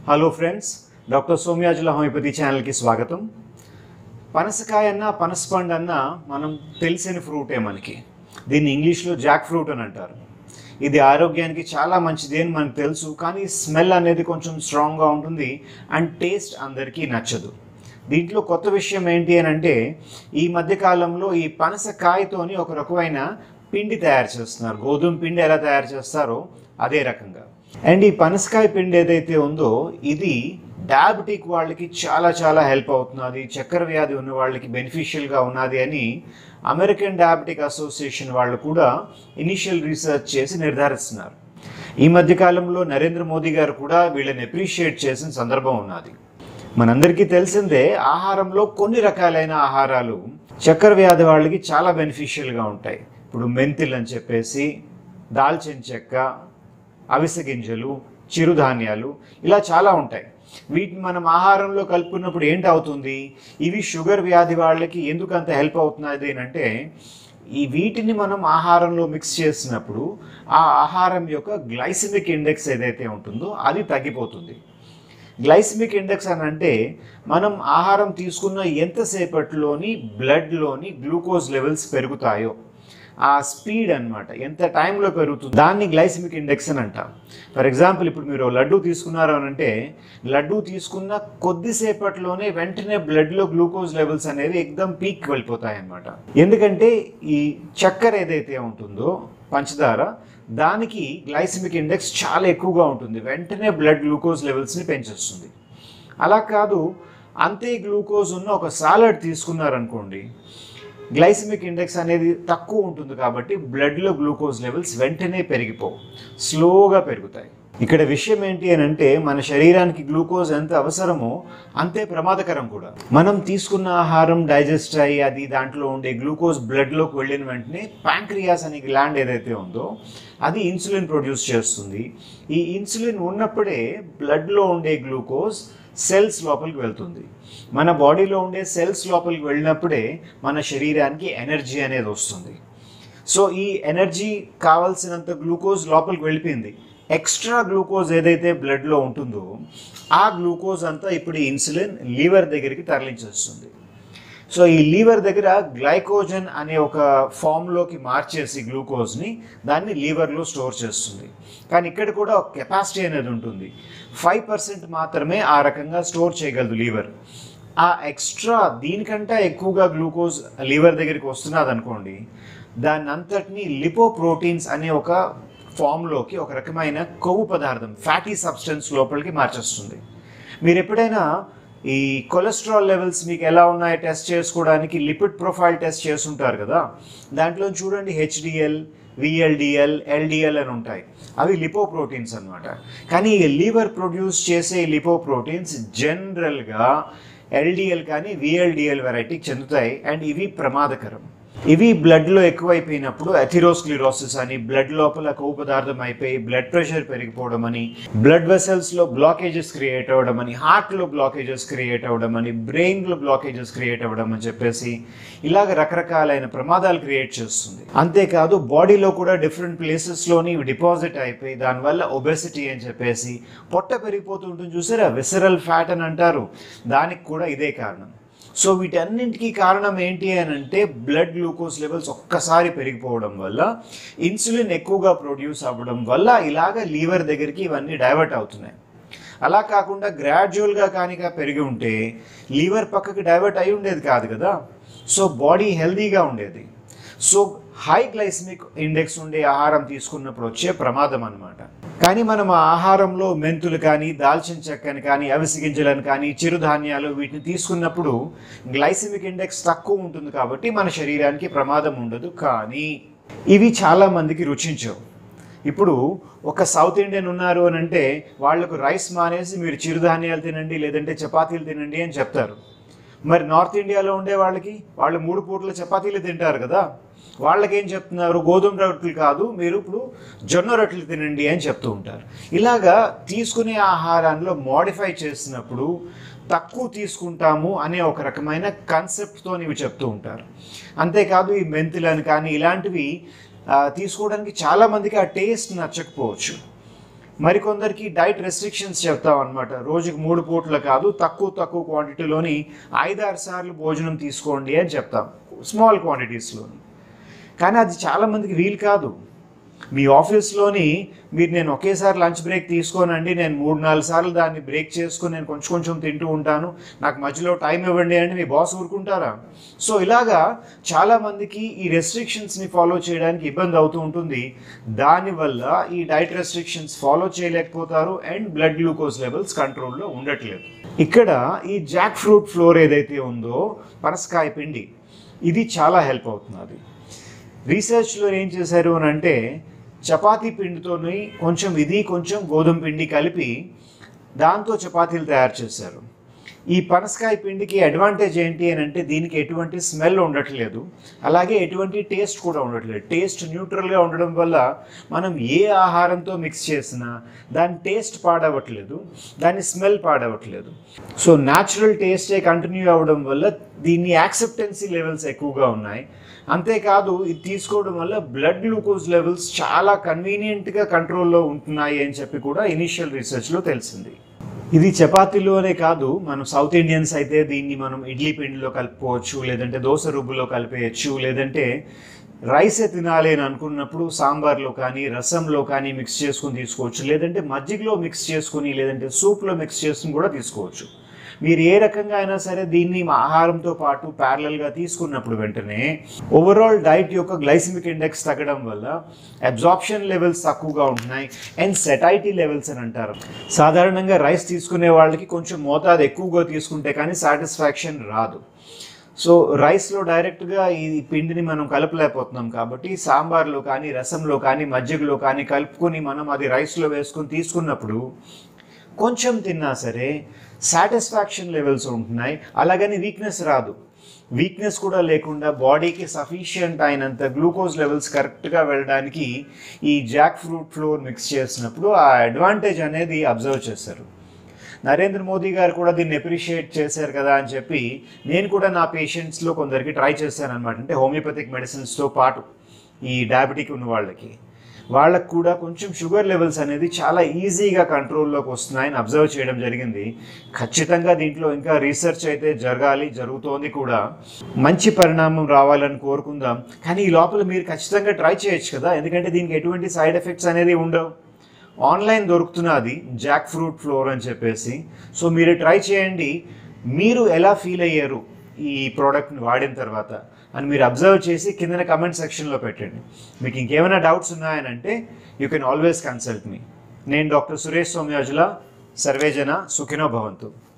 hello friends doctor Somayajula homeopathy ఛానల్కి స్వాగతం పనసకాయ అన్న పనసపండు అన్న మనం తెలిసిన ఫ్రూటే మనకి దీన్ని ఇంగ్లీష్లో జాక్ ఫ్రూట్ అని అంటారు ఇది ఆరోగ్యానికి చాలా మంచిది అని మనకు తెలుసు కానీ స్మెల్ అనేది కొంచెం స్ట్రాంగ్గా ఉంటుంది అండ్ టేస్ట్ అందరికీ నచ్చదు దీంట్లో కొత్త విషయం ఏంటి అని అంటే ఈ మధ్యకాలంలో ఈ పనసకాయతోని ఒక రకమైన పిండి తయారు చేస్తున్నారు గోధుమ పిండి ఎలా తయారు చేస్తారో అదే రకంగా అండ్ ఈ పనసకాయ పిండి ఏదైతే ఉందో ఇది డయాబెటిక్ వాళ్ళకి చాలా చాలా హెల్ప్ అవుతున్నది చక్కెర వ్యాధి ఉన్న వాళ్ళకి బెనిఫిషియల్గా ఉన్నది అని అమెరికన్ డయాబెటిక్ అసోసియేషన్ వాళ్ళు కూడా ఇనిషియల్ రీసెర్చ్ చేసి నిర్ధారిస్తున్నారు ఈ మధ్యకాలంలో నరేంద్ర మోదీ గారు కూడా వీళ్ళని అప్రిషియేట్ చేసిన సందర్భం ఉన్నది మనందరికీ తెలిసిందే ఆహారంలో కొన్ని రకాలైన ఆహారాలు చక్కెర వ్యాధి వాళ్ళకి చాలా బెనిఫిషియల్గా ఉంటాయి ఇప్పుడు మెంతులు అని చెప్పేసి దాల్చిన చెక్క అవిసె గింజలు చిరుధాన్యాలు ఇలా చాలా ఉంటాయి వీటిని మనం ఆహారంలో కలుపుకున్నప్పుడు ఏంటి అవుతుంది ఇవి షుగర్ వ్యాధి వాళ్ళకి ఎందుకు అంత హెల్ప్ అవుతున్నది అని అంటే ఈ వీటిని మనం ఆహారంలో మిక్స్ చేసినప్పుడు ఆ ఆహారం యొక్క గ్లైసిమిక్ ఇండెక్స్ ఏదైతే ఉంటుందో అది తగ్గిపోతుంది గ్లైసిమిక్ ఇండెక్స్ అని అంటే మనం ఆహారం తీసుకున్న ఎంతసేపట్లోని బ్లడ్లోని గ్లూకోజ్ లెవెల్స్ పెరుగుతాయో ఆ స్పీడ్ అన్నమాట ఎంత టైంలో పెరుగుతుంది దాన్ని గ్లైసిమిక్ ఇండెక్స్ అని అంటాం ఫర్ ఎగ్జాంపుల్ ఇప్పుడు మీరు లడ్డు తీసుకున్నారు అని అంటే లడ్డు తీసుకున్న కొద్దిసేపట్లోనే వెంటనే బ్లడ్లో గ్లూకోజ్ లెవెల్స్ అనేవి ఎక్దమ్ పీక్ వెళ్ళిపోతాయి అన్నమాట ఎందుకంటే ఈ చక్కెర ఏదైతే ఉంటుందో పంచదార దానికి గ్లైసిమిక్ ఇండెక్స్ చాలా ఎక్కువగా ఉంటుంది వెంటనే బ్లడ్ గ్లూకోజ్ లెవెల్స్ని పెంచేస్తుంది అలా కాదు అంతే గ్లూకోజ్ ఉన్న ఒక సాలడ్ తీసుకున్నారనుకోండి గ్లైసిమిక్ ఇండెక్స్ అనేది తక్కువ ఉంటుంది కాబట్టి బ్లడ్లో గ్లూకోజ్ లెవెల్స్ వెంటనే పెరిగిపోవు స్లోగా పెరుగుతాయి ఇక్కడ విషయం ఏంటి అని అంటే మన శరీరానికి గ్లూకోజ్ ఎంత అవసరమో అంతే ప్రమాదకరం కూడా మనం తీసుకున్న ఆహారం డైజెస్ట్ అయ్యి అది దాంట్లో ఉండే గ్లూకోజ్ బ్లడ్లోకి వెళ్ళిన వెంటనే ప్యాంక్రియాస్ అనే గ్లాండ్ ఏదైతే ఉందో అది ఇన్సులిన్ ప్రొడ్యూస్ చేస్తుంది ఈ ఇన్సులిన్ ఉన్నప్పుడే బ్లడ్లో ఉండే గ్లూకోజ్ సెల్స్ లోపలికి వెళ్తుంది మన బాడీలో ఉండే సెల్స్ లోపలికి వెళ్ళినప్పుడే మన శరీరానికి ఎనర్జీ అనేది వస్తుంది సో ఈ ఎనర్జీ కావాల్సినంత గ్లూకోజ్ లోపలికి వెళ్ళిపోయింది ఎక్స్ట్రా గ్లూకోజ్ ఏదైతే బ్లడ్లో ఉంటుందో ఆ గ్లూకోజ్ అంతా ఇప్పుడు ఇన్సులిన్ లీవర్ దగ్గరికి తరలించేస్తుంది సో ఈ లీవర్ దగ్గర గ్లైకోజన్ అనే ఒక ఫామ్లోకి మార్చేసి గ్లూకోజ్ని దాన్ని లీవర్లో స్టోర్ చేస్తుంది కానీ ఇక్కడ కూడా ఒక కెపాసిటీ అనేది ఉంటుంది ఫైవ్ పర్సెంట్ మాత్రమే ఆ రకంగా స్టోర్ చేయగలదు లీవర్ ఆ ఎక్స్ట్రా దీనికంటే ఎక్కువగా గ్లూకోజ్ లీవర్ దగ్గరికి వస్తున్నది అనుకోండి దాన్ని అంతటిని లిపోప్రోటీన్స్ అనే ఒక ఫామ్లోకి ఒక రకమైన కొవ్వు పదార్థం ఫ్యాటీ సబ్స్టెన్స్ లోపలికి మార్చేస్తుంది మీరు ఎప్పుడైనా ఈ కొలెస్ట్రాల్ లెవెల్స్ మీకు ఎలా ఉన్నాయో టెస్ట్ చేసుకోవడానికి లిపిడ్ ప్రొఫైల్ టెస్ట్ చేస్తుంటారు కదా దాంట్లో చూడండి హెచ్డిఎల్ విఎల్డిఎల్ ఎల్డిఎల్ అని ఉంటాయి అవి లిపోప్రోటీన్స్ అనమాట కానీ ఈ లీవర్ ప్రొడ్యూస్ చేసే లిపోప్రోటీన్స్ జనరల్గా ఎల్డిఎల్ కానీ విఎల్డిఎల్ వెరైటీకి చెందుతాయి అండ్ ఇవి ప్రమాదకరం ఇవి బ్లడ్లో ఎక్కువైపోయినప్పుడు అథిరోస్క్లిరోసిస్ అని బ్లడ్ లోపల కొవ్వు పదార్థం అయిపోయి బ్లడ్ ప్రెషర్ పెరిగిపోవడం అని బ్లడ్ వెసల్స్లో బ్లాకేజెస్ క్రియేట్ అవ్వడం అని హార్ట్లో బ్లాకేజెస్ క్రియేట్ అవ్వడం అని బ్రెయిన్లో బ్లాకేజెస్ క్రియేట్ అవ్వడం అని చెప్పేసి ఇలాగ రకరకాలైన ప్రమాదాలు క్రియేట్ చేస్తుంది అంతేకాదు బాడీలో కూడా డిఫరెంట్ ప్లేసెస్లోని ఇవి డిపాజిట్ అయిపోయి దానివల్ల ఒబెసిటీ అని చెప్పేసి పొట్ట పెరిగిపోతూ ఉంటుంది చూసారా విసరల్ ఫ్యాట్ అని అంటారు దానికి కూడా ఇదే కారణం సో వీటన్నింటికి కారణం ఏంటి అని అంటే బ్లడ్ గ్లూకోజ్ లెవెల్స్ ఒక్కసారి పెరిగిపోవడం వల్ల ఇన్సులిన్ ఎక్కువగా ప్రొడ్యూస్ అవ్వడం వల్ల ఇలాగ లీవర్ దగ్గరికి ఇవన్నీ డైవర్ట్ అవుతున్నాయి అలా కాకుండా గ్రాడ్యువల్గా కానిగా పెరిగి ఉంటే లీవర్ పక్కకి డైవర్ట్ అయి ఉండేది కాదు కదా సో బాడీ హెల్దీగా ఉండేది సో హై గ్లైసమిక్ ఇండెక్స్ ఉండే ఆహారం తీసుకున్నప్పుడు వచ్చే ప్రమాదం అనమాట కానీ మనం ఆ ఆహారంలో మెంతులు కానీ దాల్చిన చెక్కని కానీ అవిసి గింజలను కానీ చిరుధాన్యాలు వీటిని తీసుకున్నప్పుడు గ్లైసమిక్ ఇండెక్స్ తక్కువ ఉంటుంది కాబట్టి మన శరీరానికి ప్రమాదం ఉండదు కానీ ఇవి చాలా మందికి రుచించవు ఇప్పుడు ఒక సౌత్ ఇండియన్ ఉన్నారు అని అంటే వాళ్లకు రైస్ మానేసి మీరు చిరుధాన్యాలు తినండి లేదంటే చపాతీలు తినండి అని చెప్తారు మరి నార్త్ ఇండియాలో ఉండే వాళ్ళకి వాళ్ళు మూడు పూట్ల చపాతీలు తింటారు కదా వాళ్ళకి ఏం చెప్తున్నారు గోధుమ రొట్టెలు కాదు మీరు ఇప్పుడు జొన్న రొట్టెలు తినండి అని చెప్తూ ఉంటారు ఇలాగా తీసుకునే ఆహారాన్ని మోడిఫై చేసినప్పుడు తక్కువ తీసుకుంటాము అనే ఒక రకమైన కాన్సెప్ట్తో ఇవి చెప్తూ ఉంటారు అంతేకాదు ఈ మెంతులని కానీ ఇలాంటివి ఆ, తీసుకోవడానికి చాలామందికి ఆ టేస్ట్ నచ్చకపోవచ్చు మరికొందరికి డైట్ రెస్ట్రిక్షన్స్ చెప్తాం అనమాట రోజుకి మూడు పూటలు కాదు తక్కువ తక్కువ క్వాంటిటీలోని ఐదారు సార్లు భోజనం తీసుకోండి అని చెప్తాం స్మాల్ క్వాంటిటీస్లోని కానీ అది చాలామందికి వీలు కాదు మీ ఆఫీస్లోని మీరు నేను ఒకేసారి లంచ్ బ్రేక్ తీసుకోనండి నేను మూడు నాలుగు సార్లు దాన్ని బ్రేక్ చేసుకుని నేను కొంచెం కొంచెం తింటూ ఉంటాను నాకు మధ్యలో టైం ఇవ్వండి అంటే మీ బాస్ ఊరుకుంటారా సో ఇలాగా చాలామందికి ఈ రెస్ట్రిక్షన్స్ని ఫాలో చేయడానికి ఇబ్బంది అవుతూ ఉంటుంది దానివల్ల ఈ డైట్ రెస్ట్రిక్షన్స్ ఫాలో చేయలేకపోతారు అండ్ బ్లడ్ గ్లూకోజ్ లెవెల్స్ కంట్రోల్లో ఉండట్లేదు ఇక్కడ ఈ జాక్ ఫ్రూట్ ఫ్లోర్ ఏదైతే ఉందో పనసకాయ పిండి ఇది చాలా హెల్ప్ అవుతున్నది రీసెర్చ్లో ఏం చేశారు అని అంటే చపాతీ పిండితోని కొంచెం ఇది కొంచెం గోధుమ పిండి కలిపి దాంతో చపాతీలు తయారు చేశారు ఈ పనసకాయ పిండికి అడ్వాంటేజ్ ఏంటి అని అంటే దీనికి ఎటువంటి స్మెల్ ఉండట్లేదు అలాగే ఎటువంటి టేస్ట్ కూడా ఉండట్లేదు టేస్ట్ న్యూట్రల్గా ఉండడం వల్ల మనం ఏ ఆహారంతో మిక్స్ చేసినా దాని టేస్ట్ పాడవట్లేదు దాని స్మెల్ పాడవట్లేదు సో న్యాచురల్ టేస్టే కంటిన్యూ అవ్వడం వల్ల దీని యాక్సెప్టెన్సీ లెవెల్స్ ఎక్కువగా ఉన్నాయి అంతేకాదు ఇది తీసుకోవడం వల్ల బ్లడ్ గ్లూకోజ్ లెవెల్స్ చాలా కన్వీనియంట్గా కంట్రోల్లో ఉంటున్నాయి అని చెప్పి కూడా ఇనిషియల్ రీసెర్చ్లో తెలిసింది ఇది చపాతీలోనే కాదు మనం సౌత్ ఇండియన్స్ అయితే దీన్ని మనం ఇడ్లీ పిండిలో కలుపుకోవచ్చు లేదంటే దోశ రుబ్బులో కలిపేయచ్చు లేదంటే రైసే తినాలి అని అనుకున్నప్పుడు సాంబార్లో కానీ రసంలో కానీ మిక్స్ చేసుకుని తీసుకోవచ్చు లేదంటే మజ్జిగలో మిక్స్ చేసుకుని లేదంటే సూప్లో మిక్స్ చేసుకుని కూడా తీసుకోవచ్చు మీరు ఏ రకంగా అయినా సరే దీన్ని మా ఆహారంతో పాటు ప్యారలల్గా తీసుకున్నప్పుడు వెంటనే ఓవరాల్ డైట్ యొక్క గ్లైసిమిక్ ఇండెక్స్ తగ్గడం వల్ల అబ్జార్ప్షన్ లెవెల్స్ తక్కువగా ఉంటున్నాయి అండ్ సెటైటీ లెవెల్స్ అని అంటారు సాధారణంగా రైస్ తీసుకునే వాళ్ళకి కొంచెం మోతాదు ఎక్కువగా తీసుకుంటే కానీ సాటిస్ఫాక్షన్ రాదు సో రైస్లో డైరెక్ట్గా ఈ పిండిని మనం కలపలేకపోతున్నాం కాబట్టి సాంబార్లో కానీ రసంలో కానీ మజ్జిగలో కానీ కలుపుకొని మనం అది రైస్లో వేసుకొని తీసుకున్నప్పుడు కొంచెం తిన్నా సరే సాటిస్ఫాక్షన్ లెవెల్స్ ఉంటున్నాయి అలాగని వీక్నెస్ రాదు వీక్నెస్ కూడా లేకుండా బాడీకి సఫిషియంట్ అయినంత గ్లూకోజ్ లెవెల్స్ కరెక్ట్గా వెళ్ళడానికి ఈ జాక్ ఫ్రూట్ ఫ్లోర్ మిక్స్ చేసినప్పుడు ఆ అడ్వాంటేజ్ అనేది అబ్జర్వ్ చేశారు నరేంద్ర మోదీ గారు కూడా దీన్ని అప్రిషియేట్ చేశారు కదా అని చెప్పి నేను కూడా నా పేషెంట్స్లో కొందరికి ట్రై చేశాను అనమాట అంటే హోమియోపతిక్ మెడిసిన్స్తో పాటు ఈ డయాబెటిక్ ఉన్న వాళ్ళకి వాళ్ళకు కూడా కొంచెం షుగర్ లెవెల్స్ అనేది చాలా ఈజీగా కంట్రోల్లోకి వస్తున్నాయని అబ్జర్వ్ చేయడం జరిగింది ఖచ్చితంగా దీంట్లో ఇంకా రీసెర్చ్ అయితే జరగాలి జరుగుతోంది కూడా మంచి పరిణామం రావాలని కోరుకుందాం కానీ ఈ లోపల మీరు ఖచ్చితంగా ట్రై చేయొచ్చు కదా ఎందుకంటే దీనికి ఎటువంటి సైడ్ ఎఫెక్ట్స్ అనేది ఉండవు ఆన్లైన్ దొరుకుతున్నది జాక్ ఫ్రూట్ ఫ్లోర్ అని చెప్పేసి సో మీరు ట్రై చేయండి మీరు ఎలా ఫీల్ అయ్యారు ఈ ప్రోడక్ట్ని వాడిన తర్వాత అని మీరు అబ్జర్వ్ చేసి కిందన కమెంట్ సెక్షన్లో పెట్టండి మీకు ఇంకేమైనా డౌట్స్ ఉన్నాయనంటే you can always consult me నేను డాక్టర్ సురేష్ సోమ్యాజుల సర్వేజన సుఖినో భవంతు